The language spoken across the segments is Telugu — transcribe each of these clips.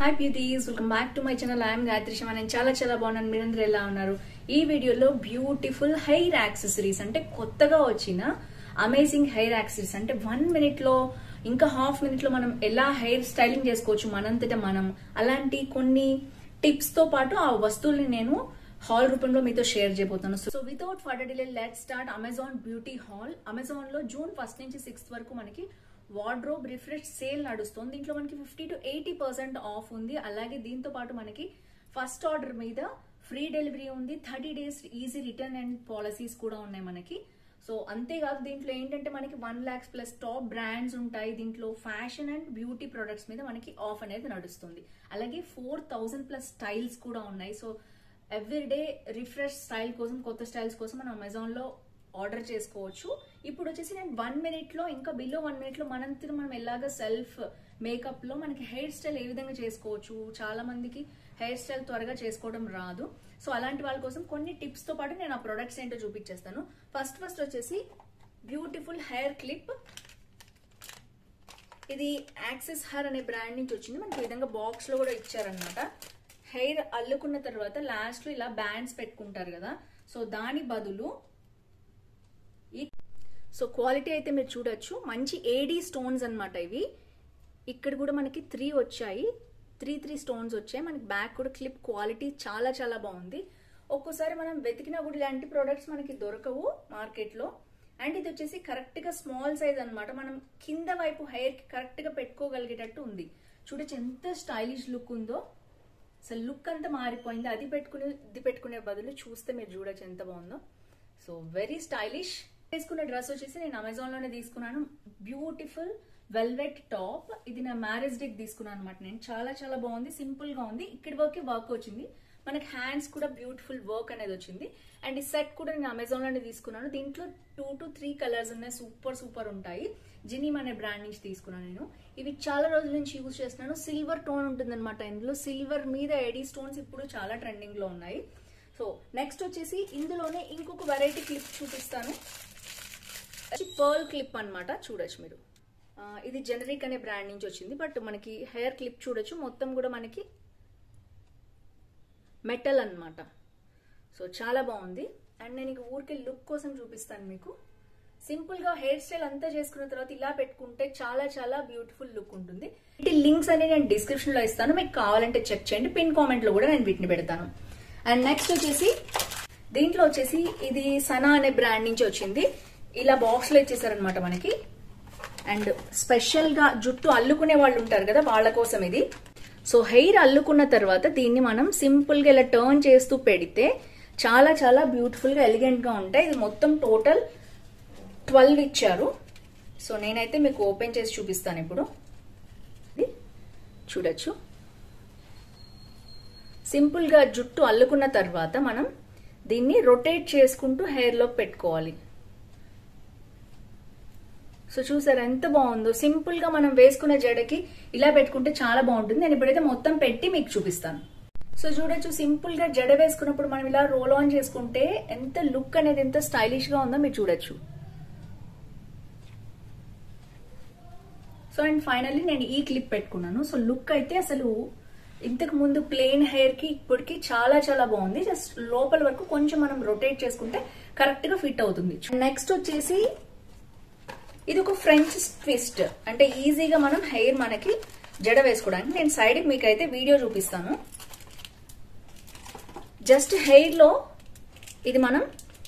hi beauties welcome back to my channel I'm Gayatri Sharma నేను చాలా చాలా బాగున్నాను మీరందరూ ఎలా ఉన్నారు ఈ వీడియోలో బ్యూటిఫుల్ హెయిర్ యాక్సెసరీస్ అంటే కొత్తగా వచ్చిన అమేజింగ్ హెయిర్ యాక్సెసరీస్ అంటే వన్ మినిట్ లో ఇంకా హాఫ్ మినిట్ లో మనం ఎలా హెయిర్ స్టైలింగ్ చేసుకోవచ్చు మనంతట మనం అలాంటి కొన్ని టిప్స్ తో పాటు ఆ వస్తువుల్ని నేను హాల్ రూపంలో మీతో షేర్ చేయబోతాను so without further delay let start Amazon beauty haul Amazon లో జూన్ ఫస్ట్ నుంచి సిక్స్త్ వరకు మనకి వార్డ్రోబ్ రిఫ్రెష్ సేల్ నడుస్తుంది దీంట్లో మనకి fifty to eighty percent off ఉంది అలాగే దీంతో పాటు మనకి ఫస్ట్ ఆర్డర్ మీద ఫ్రీ డెలివరీ ఉంది thirty days easy return and policies కూడా ఉన్నాయి మనకి సో అంతేకాదు దీంట్లో ఏంటంటే మనకి one lakh plus top brands ఉంటాయి దీంట్లో ఫ్యాషన్ అండ్ బ్యూటీ ప్రొడక్ట్స్ మీద మనకి ఆఫ్ అనేది నడుస్తుంది అలాగే ఫోర్ థౌసండ్ ప్లస్ స్టైల్స్ కూడా ఉన్నాయి సో ఎవ్రీడే రిఫ్రెష్ స్టైల్ కోసం కొత్త స్టైల్స్ కోసం మనం అమెజాన్ లో ఆర్డర్ చేసుకోవచ్చు ఇప్పుడు వచ్చేసి నేను వన్ మినిట్ లో ఇంకా బిలో వన్ మినిట్ లో మనంతట మనం ఎలాగ సెల్ఫ్ మేకప్ లో మనకి హెయిర్ స్టైల్ ఏ విధంగా చేసుకోవచ్చు చాలా మందికి హెయిర్ స్టైల్ త్వరగా చేసుకోవడం రాదు సో అలాంటి వాళ్ళ కోసం కొన్ని టిప్స్ తో పాటు నేను ఆ ప్రొడక్ట్స్ ఏంటో చూపించేస్తాను ఫస్ట్ ఫస్ట్ వచ్చేసి బ్యూటిఫుల్ హెయిర్ క్లిప్ ఇది యాక్సెస్ హెయిర్ అనే బ్రాండ్ నుంచి వచ్చింది మనకి ఈ విధంగా బాక్స్ లో కూడా ఇచ్చారనమాట హెయిర్ అల్లుకున్న తర్వాత లాస్ట్ లో ఇలా బ్యాండ్స్ పెట్టుకుంటారు కదా సో దాని బదులు ఈ సో క్వాలిటీ అయితే మీరు చూడొచ్చు మంచి ఏడీ స్టోన్స్ అనమాట ఇవి ఇక్కడ కూడా మనకి త్రీ వచ్చాయి త్రీ త్రీ స్టోన్స్ వచ్చాయి మనకి బ్యాక్ కూడా క్లిప్ క్వాలిటీ చాలా చాలా బాగుంది ఒక్కోసారి మనం వెతికినా కూడా ఇలాంటి ప్రోడక్ట్స్ మనకి దొరకవు మార్కెట్లో అండ్ ఇది వచ్చేసి కరెక్ట్ గా స్మాల్ సైజ్ అనమాట మనం కింద వైపు హెయిర్ కి కరెక్ట్ గా పెట్టుకోగలిగేటట్టు ఉంది చూడొచ్చు ఎంత స్టైలిష్ లుక్ ఉందో అసలు లుక్ అంతా మారిపోయింది అది పెట్టుకునే ఇది పెట్టుకునే బదులు చూస్తే మీరు చూడొచ్చు ఎంత బాగుందో సో వెరీ స్టైలిష్ వేసుకున్న డ్రెస్ వచ్చేసి నేను అమెజాన్ లోనే తీసుకున్నాను బ్యూటిఫుల్ వెల్వెట్ టాప్ ఇది నా మ్యారేజ్ డేకి తీసుకున్నాను అనమాట నేను చాలా చాలా బాగుంది సింపుల్ గా ఉంది ఇక్కడి వరకే వర్క్ వచ్చింది మనకి హ్యాండ్స్ కూడా బ్యూటిఫుల్ వర్క్ అనేది వచ్చింది అండ్ ఈ సెట్ కూడా నేను అమెజాన్ లోనే తీసుకున్నాను దీంట్లో టూ టు త్రీ కలర్స్ ఉన్నాయి సూపర్ సూపర్ ఉంటాయి జినిమ్ అనే బ్రాండ్ నుంచి తీసుకున్నాను నేను ఇవి చాలా రోజుల నుంచి యూజ్ చేస్తున్నాను సిల్వర్ టోన్ ఉంటుంది అనమాట ఇందులో సిల్వర్ మీద ఎడీ స్టోన్స్ ఇప్పుడు చాలా ట్రెండింగ్ లో ఉన్నాయి సో నెక్స్ట్ వచ్చేసి ఇందులోనే ఇంకొక వెరైటీ క్లిప్ చూపిస్తాను పర్ల్ క్లిప్ అనమాట చూడొచ్చు మీరు ఇది జెనరిక్ అనే బ్రాండ్ నుంచి వచ్చింది బట్ మనకి హెయిర్ క్లిప్ చూడొచ్చు మొత్తం కూడా మనకి మెటల్ అనమాట సో చాలా బాగుంది అండ్ నేను ఇక ఊరికే లుక్ కోసం చూపిస్తాను మీకు సింపుల్ గా హెయిర్ స్టైల్ అంతా చేసుకున్న తర్వాత ఇలా పెట్టుకుంటే చాలా చాలా బ్యూటిఫుల్ లుక్ ఉంటుంది వీటి లింక్స్ అన్ని నేను డిస్క్రిప్షన్ లో ఇస్తాను మీకు కావాలంటే చెక్ చేయండి పిన్ కామెంట్ లో కూడా నేను వీటిని పెడతాను అండ్ నెక్స్ట్ వచ్చేసి దీంట్లో వచ్చేసి ఇది సనా అనే బ్రాండ్ నుంచి వచ్చింది ఇలా బాక్స్ లో ఇచ్చేసారనమాట మనకి అండ్ స్పెషల్ గా జుట్టు అల్లుకునే వాళ్ళు ఉంటారు కదా వాళ్ళ కోసం ఇది సో హెయిర్ అల్లుకున్న తర్వాత దీన్ని మనం సింపుల్ గా ఇలా టర్న్ చేస్తూ పెడితే చాలా చాలా బ్యూటిఫుల్ గా ఎలిగెంట్ గా ఉంటాయి ఇది మొత్తం టోటల్ ట్వెల్వ్ ఇచ్చారు సో నేనైతే మీకు ఓపెన్ చేసి చూపిస్తాను ఇప్పుడు చూడొచ్చు సింపుల్ గా జుట్టు అల్లుకున్న తర్వాత మనం దీన్ని రొటేట్ చేసుకుంటూ హెయిర్ లో పెట్టుకోవాలి సో చూసారు ఎంత బాగుందో సింపుల్ గా మనం వేసుకున్న జడకి ఇలా పెట్టుకుంటే చాలా బాగుంటుంది నేను ఇప్పుడైతే మొత్తం పెట్టి మీకు చూపిస్తాను సో చూడొచ్చు సింపుల్ గా జడ వేసుకున్నప్పుడు మనం ఇలా రోల్ ఆన్ చేసుకుంటే ఎంత లుక్ అనేది ఎంత స్టైలిష్ గా ఉందో మీరు చూడొచ్చు సో అండ్ ఫైనల్లీ నేను ఈ క్లిప్ పెట్టుకున్నాను సో లుక్ అయితే అసలు ఇంతకు ముందు ప్లెయిన్ హెయిర్ కి ఇప్పటికి చాలా చాలా బాగుంది జస్ట్ లోపల వరకు కొంచెం మనం రొటేట్ చేసుకుంటే కరెక్ట్ గా ఫిట్ అవుతుంది నెక్స్ట్ వచ్చేసి ఇది ఒక ఫ్రెంచ్ ట్విస్ట్ అంటే ఈజీగా మనం హెయిర్ మనకి జడ వేసుకోవడానికి నేను సైడ్ మీకు అయితే వీడియో చూపిస్తాను జస్ట్ హెయిర్ లో ఇది మనం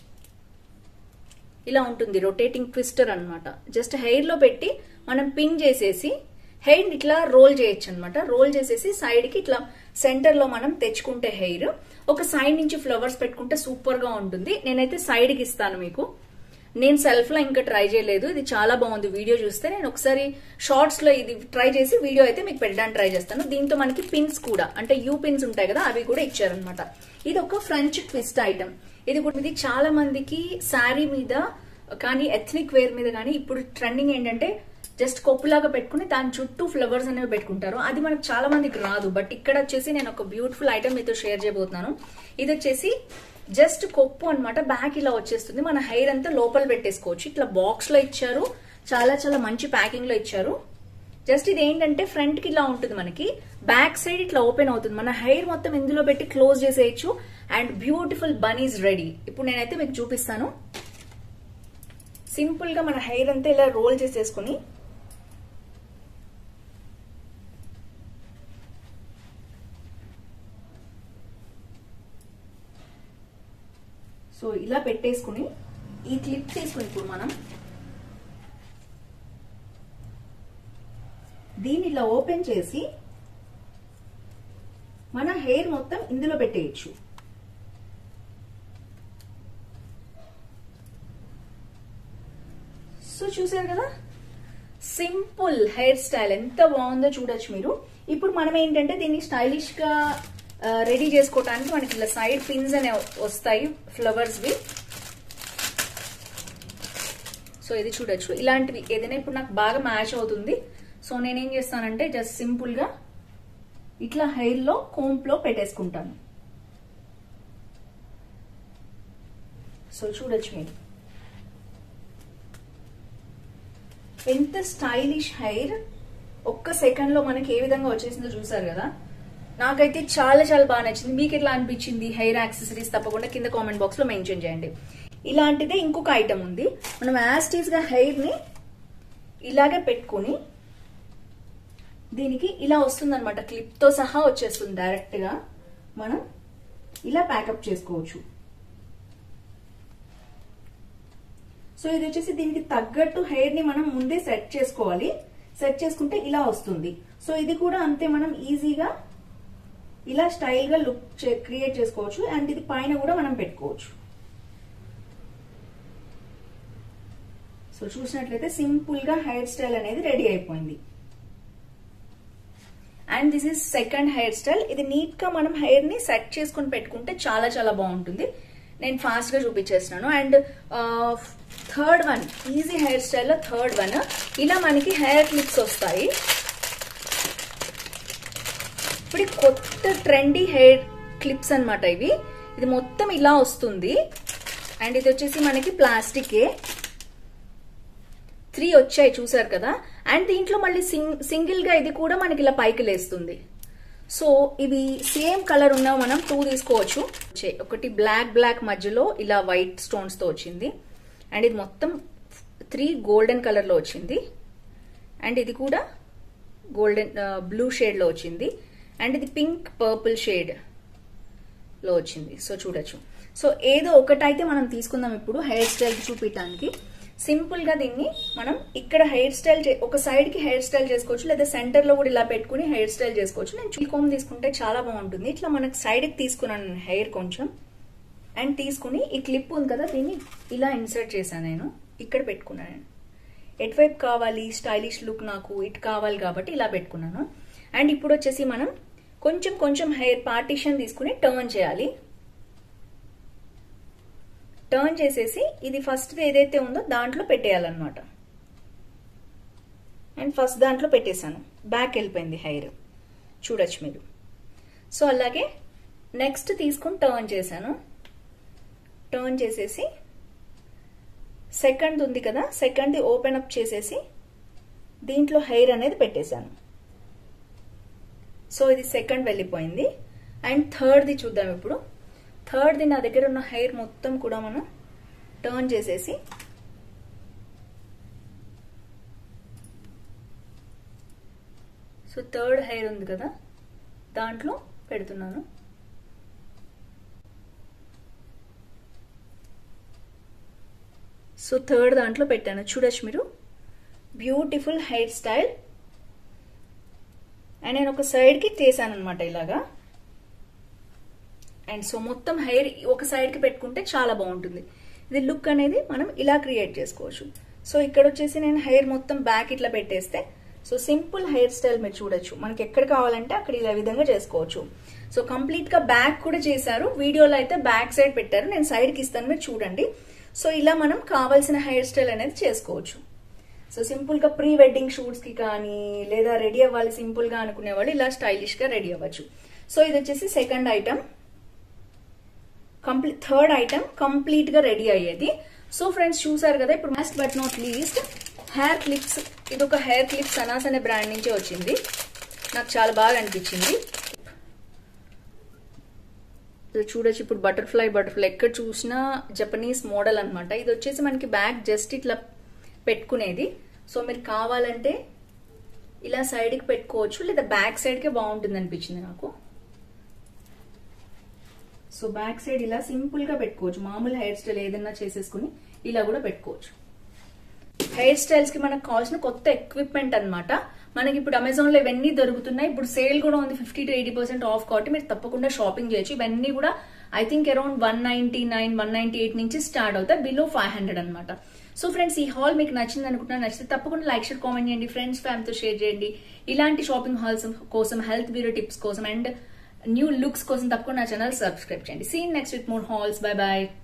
ఇలా ఉంటుంది రొటేటింగ్ ట్విస్టర్ అనమాట జస్ట్ హెయిర్ లో పెట్టి మనం పిన్ చేసేసి హెయిర్ ఇట్లా రోల్ చేయొచ్చు అనమాట రోల్ చేసేసి సైడ్ కి ఇట్లా సెంటర్ లో మనం తెచ్చుకుంటే హెయిర్ ఒక సైడ్ నుంచి ఫ్లవర్స్ పెట్టుకుంటే సూపర్ గా ఉంటుంది నేనైతే సైడ్ కి ఇస్తాను మీకు నేను సెల్ఫ్ లో ఇంకా ట్రై చేయలేదు ఇది చాలా బాగుంది వీడియో చూస్తే నేను ఒకసారి షార్ట్స్ లో ఇది ట్రై చేసి వీడియో అయితే మీకు పెట్టడానికి ట్రై చేస్తాను దీంతో మనకి పిన్స్ కూడా అంటే యూ పిన్స్ ఉంటాయి కదా అవి కూడా ఇచ్చారనమాట ఇది ఒక ఫ్రెంచ్ ట్విస్ట్ ఐటమ్ ఇది కూడా ఇది చాలా మందికి శారీ మీద కానీ ఎథ్నిక్ వేర్ మీద కానీ ఇప్పుడు ట్రెండింగ్ ఏంటంటే జస్ట్ కొప్పులాగా పెట్టుకుని దాని చుట్టూ ఫ్లవర్స్ అనేవి పెట్టుకుంటారు అది మనకు చాలా మందికి రాదు బట్ ఇక్కడ వచ్చేసి నేను ఒక బ్యూటిఫుల్ ఐటమ్ మీతో షేర్ చేయబోతున్నాను ఇది వచ్చేసి జస్ట్ కొప్పు అనమాట బ్యాక్ ఇలా వచ్చేస్తుంది మన హెయిర్ అంతా లోపల పెట్టేసుకోవచ్చు ఇట్లా బాక్స్ లో ఇచ్చారు చాలా చాలా మంచి ప్యాకింగ్ లో ఇచ్చారు జస్ట్ ఇది ఏంటంటే ఫ్రంట్ కి ఇలా ఉంటుంది మనకి బ్యాక్ సైడ్ ఇట్లా ఓపెన్ అవుతుంది మన హెయిర్ మొత్తం ఇందులో పెట్టి క్లోజ్ చేసేయచ్చు and beautiful bun is ready ఇప్పుడు నేనైతే మీకు చూపిస్తాను సింపుల్ గా మన హెయిర్ అంతా ఇలా రోల్ చేసేసుకుని సో ఇలా పెట్టేసుకుని ఈ క్లిప్ తీసుకుని ఇప్పుడు మనం దీన్ని ఇలా ఓపెన్ చేసి మన హెయిర్ మొత్తం ఇందులో పెట్టేయచ్చు సో చూసారు కదా సింపుల్ హెయిర్ స్టైల్ ఎంత బాగుందో చూడొచ్చు మీరు ఇప్పుడు మనం ఏంటంటే దీన్ని స్టైలిష్ గా రెడీ చేసుకోవటానికి మనకి ఇలా సైడ్ పిన్స్ అనే వస్తాయి ఫ్లవర్స్ వి సో ఇది చూడొచ్చు ఇలాంటివి ఏదైనా ఇప్పుడు నాకు బాగా మ్యాచ్ అవుతుంది సో నేనేం చేస్తానంటే జస్ట్ సింపుల్ గా ఇట్లా హెయిర్ లో కోంప్ లో పెట్టేసుకుంటాను సో చూడొచ్చు మీరు ఎంత స్టైలిష్ హెయిర్ ఒక్క సెకండ్ లో మనకి ఏ విధంగా వచ్చేసిందో చూసారు కదా నాకైతే చాలా చాలా బాగా నచ్చింది మీకు ఎట్లా అనిపించింది హెయిర్ యాక్సెసరీస్ తప్పకుండా కింద కామెంట్ బాక్స్ లో మెన్షన్ చేయండి ఇలాంటిదే ఇంకొక ఐటమ్ ఉంది మనం యాస్టీస్ గా హెయిర్ ని ఇలాగే పెట్టుకుని దీనికి ఇలా వస్తుంది అనమాట క్లిప్ తో సహా వచ్చేస్తుంది డైరెక్ట్ గా మనం ఇలా ప్యాకప్ చేసుకోవచ్చు సో ఇది వచ్చేసి దీనికి తగ్గట్టు హెయిర్ ని మనం ముందే సెట్ చేసుకోవాలి సెట్ చేసుకుంటే ఇలా వస్తుంది సో ఇది కూడా అంతే మనం ఈజీగా ఇలా స్టైల్ గా లుక్ క్రియేట్ చేసుకోవచ్చు అండ్ ఇది పైన కూడా మనం పెట్టుకోవచ్చు సో చూసినట్లయితే సింపుల్ గా హెయిర్ స్టైల్ అనేది రెడీ అయిపోయింది and this is second hair style ఇది నీట్ గా మనం హెయిర్ ని సెట్ చేసుకుని పెట్టుకుంటే చాలా చాలా బాగుంటుంది నేను ఫాస్ట్ గా చూపించేస్తున్నాను and third one easy hair style లో థర్డ్ వన్ ఇలా మనకి హెయిర్ క్లిప్స్ వస్తాయి ఇప్పుడు కొత్త ట్రెండీ హెయిర్ క్లిప్స్ అనమాట ఇవి ఇది మొత్తం ఇలా వస్తుంది అండ్ ఇది వచ్చేసి మనకి ప్లాస్టికే త్రీ వచ్చాయి చూసారు కదా అండ్ దీంట్లో మళ్ళీ సింగిల్ గా ఇది కూడా మనకి ఇలా పైకి లేస్తుంది సో ఇవి సేమ్ కలర్ ఉన్న మనం టూ తీసుకోవచ్చు ఒకటి బ్లాక్ బ్లాక్ మధ్యలో ఇలా వైట్ స్టోన్స్ తో వచ్చింది అండ్ ఇది మొత్తం త్రీ గోల్డెన్ కలర్ లో వచ్చింది అండ్ ఇది కూడా గోల్డెన్ బ్లూ షేడ్ లో వచ్చింది అండ్ ఇది పింక్ పర్పుల్ షేడ్ లో వచ్చింది సో చూడొచ్చు సో ఏదో ఒకటైతే మనం తీసుకుందాం ఇప్పుడు హెయిర్ స్టైల్ చూపించడానికి సింపుల్ గా దీన్ని మనం ఇక్కడ హెయిర్ స్టైల్ ఒక సైడ్ కి హెయిర్ స్టైల్ చేసుకోవచ్చు లేదా సెంటర్ లో కూడా ఇలా పెట్టుకుని హెయిర్ స్టైల్ చేసుకోవచ్చు నేను చిల్కోమ్ తీసుకుంటే చాలా బాగుంటుంది ఇట్లా మనకు సైడ్ కి తీసుకున్నాను హెయిర్ కొంచెం అండ్ తీసుకుని ఈ క్లిప్ ఉంది కదా దీన్ని ఇలా ఇన్సర్ట్ చేశాను నేను ఇక్కడ పెట్టుకున్నాను నేను ఎటువైపు కావాలి స్టైలిష్ లుక్ నాకు ఇటు కావాలి కాబట్టి ఇలా పెట్టుకున్నాను అండ్ ఇప్పుడు వచ్చేసి మనం కొంచెం కొంచెం హెయిర్ పార్టీషన్ తీసుకుని టర్న్ చేయాలి టర్న్ చేసేసి ఇది ఫస్ట్ ఏదైతే ఉందో దాంట్లో పెట్టేయాలన్నమాట అండ్ ఫస్ట్ దాంట్లో పెట్టేశాను బ్యాక్ వెళ్ళిపోయింది హెయిర్ చూడొచ్చు మీరు సో అలాగే నెక్స్ట్ తీసుకుని టర్న్ చేశాను టర్న్ చేసేసి సెకండ్ ఉంది కదా సెకండ్ది ఓపెన్ అప్ చేసేసి దీంట్లో హెయిర్ అనేది పెట్టేశాను సో ఇది సెకండ్ వెళ్ళిపోయింది అండ్ థర్డ్ది చూద్దాం ఇప్పుడు థర్డ్ది నా దగ్గర ఉన్న హెయిర్ మొత్తం కూడా మనం టర్న్ చేసేసి సో థర్డ్ హెయిర్ ఉంది కదా దాంట్లో పెడుతున్నాను సో థర్డ్ దాంట్లో పెట్టాను చూడొచ్చు మీరు బ్యూటిఫుల్ హెయిర్ స్టైల్ అండ్ నేను ఒక సైడ్కి చేశాను అనమాట ఇలాగా అండ్ సో మొత్తం హెయిర్ ఒక సైడ్కి పెట్టుకుంటే చాలా బాగుంటుంది ఇది లుక్ అనేది మనం ఇలా క్రియేట్ చేసుకోవచ్చు సో ఇక్కడ వచ్చేసి నేను హెయిర్ మొత్తం బ్యాక్ ఇట్లా పెట్టేస్తే సో సింపుల్ హెయిర్ స్టైల్ మీరు చూడొచ్చు మనకి ఎక్కడ కావాలంటే అక్కడ ఇలా విధంగా చేసుకోవచ్చు సో కంప్లీట్ గా బ్యాక్ కూడా చేశారు వీడియోలో అయితే బ్యాక్ సైడ్ పెట్టారు నేను సైడ్కి ఇస్తాను మీరు చూడండి సో ఇలా మనం కావాల్సిన హెయిర్ స్టైల్ అనేది చేసుకోవచ్చు సో సింపుల్ గా ప్రీ వెడ్డింగ్ షూట్స్ కి కానీ లేదా రెడీ అవ్వాలి సింపుల్ గా అనుకునే వాళ్ళు ఇలా స్టైలిష్ గా రెడీ అవ్వచ్చు సో ఇది వచ్చేసి second item complete third item complete గా రెడీ అయ్యేది సో ఫ్రెండ్స్ చూసారు కదా ఇప్పుడు last but not least hair clips ఇది ఒక హెయిర్ క్లిప్ సనాస్ అనే బ్రాండ్ నుంచి వచ్చింది నాకు చాలా బాగా అనిపించింది ఇది చూడొచ్చు ఇప్పుడు బటర్ఫ్లై బటర్ఫ్లై ఎక్కడ చూసినా జపనీస్ మోడల్ అన్నమాట ఇది వచ్చేసి మనకి బ్యాగ్ జస్ట్ ఇట్లా పెట్టుకునేది సో మీరు కావాలంటే ఇలా సైడ్కి పెట్టుకోవచ్చు లేదా బ్యాక్ సైడ్కే బాగుంటుంది అనిపించింది నాకు సో బ్యాక్ సైడ్ ఇలా సింపుల్ గా పెట్టుకోవచ్చు మామూలు హెయిర్ స్టైల్ ఏదైనా చేసేసుకుని ఇలా కూడా పెట్టుకోవచ్చు హెయిర్ స్టైల్స్ కి మనకు కావాల్సిన కొత్త ఎక్విప్మెంట్ అన్నమాట మనకి ఇప్పుడు అమెజాన్ లో ఇవన్నీ దొరుకుతున్నాయి ఇప్పుడు సేల్ కూడా ఉంది fifty to eighty percent off కాబట్టి మీరు తప్పకుండా షాపింగ్ చేయొచ్చు ఇవన్నీ కూడా I think around one ninety nine one ninety eight నుంచి స్టార్ట్ అవుతాయి బిలో ఫైవ్ హండ్రెడ్ అనమాట సో ఫ్రెండ్స్ ఈ హాల్ మీకు నచ్చింది అనుకుంటున్నా నచ్చితే తప్పకుండా లైక్ షేర్ కామెంట్ చేయండి ఫ్రెండ్స్ ఫ్యామిలీతో షేర్ చేయండి ఇలాంటి షాపింగ్ హాల్స్ కోసం హెల్త్ బ్యూరో టిప్స్ కోసం అండ్ న్యూ లుక్స్ కోసం తప్పకుండా నా ఛానల్ సబ్స్క్రైబ్ చేయండి seen next with more halls bye bye